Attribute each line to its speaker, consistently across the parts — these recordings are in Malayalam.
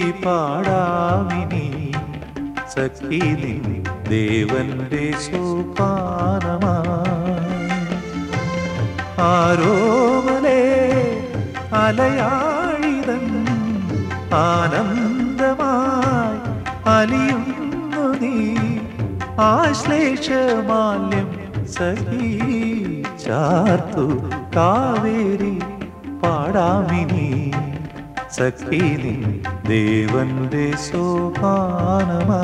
Speaker 1: പാടാമിനി സഖി നിൻ ദേവന്റെ സോപാനമാ ആരോമലേ അലയാഴിതൻ ആനന്ദമായി അലിയുന്നു നീ ആശ്ലേഷമാല്യം സഖി ചാർത്തു കാവേരി പാടാമിനി സഖി നിൻ ദേവന്റെ സോപാനമായി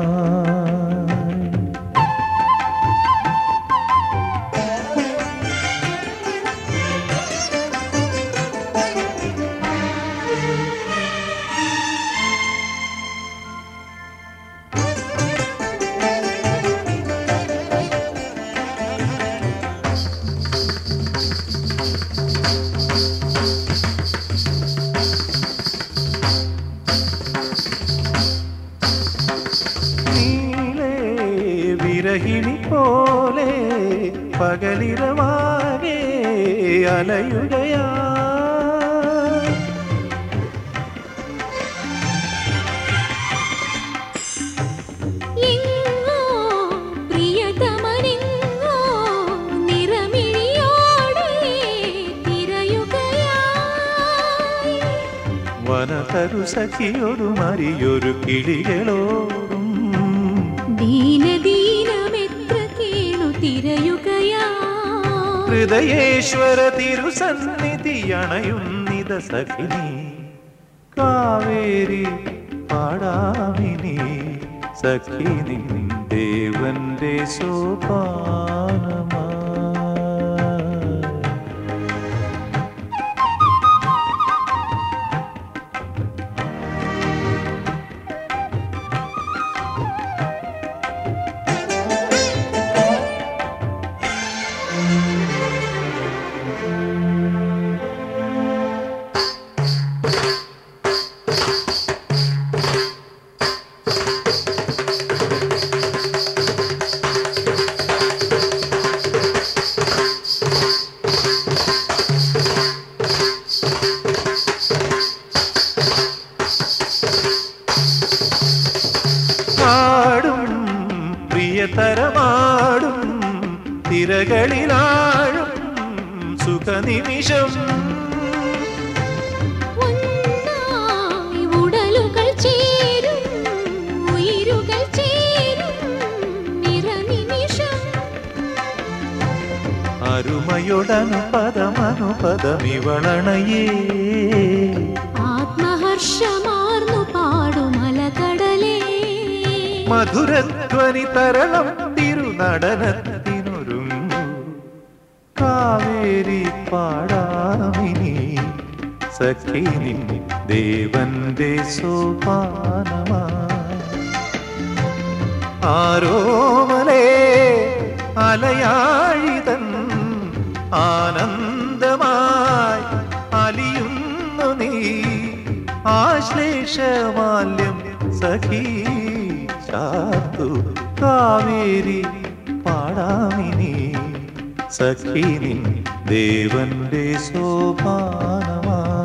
Speaker 1: നീലേ വിരഹിണി പോലെ പകലിരവാകെ അലയുകയാ
Speaker 2: എങ്ങോ പ്രിയതമനെങ്ങോ നിറമിഴിയോടെ തിരയുകയായി
Speaker 1: വനതരു സഖിയൊരു മരിയൊരു കിളികളോടും
Speaker 2: ദീനദീനമെത്ര കേണു തിരയുകയായി
Speaker 1: ഹൃദയേശ്വര തിരുസന്നിധി അണയുന്നിത സഖിനി കാവേരി പാടാമിനി സഖിനി ദേവന്റെ സോപാനമാ ആടും പ്രിയതരമാടും തിരകളിലാഴും സുഖനിമിഷം
Speaker 2: ഒന്നായി ഉടലുകൾ ചേരും ഉயிருകൾ ചേരും നിറനിമിഷം
Speaker 1: അരുമയൊടനുപദമനുപദമിവളണയേ
Speaker 2: ആത്മഹർഷമാർന്നു പാടുമലകടലേ
Speaker 1: മധുരധ്വനി തരണം തിരുനടനത്തിനൊരുങ്ങു കാവേരി പാടാമിനി സഖിനി ദേവന്റെ സോപാനമാ ആരോമലേ അലയാഴിതൻ ആനന്ദമായി അലിയുന്നു നീ ആശ്ലേഷമാല്യം സഖി ചാത്തു കാവേരി പാടാമിനി സഖിനി ദേവന്റെ സോപാനമാ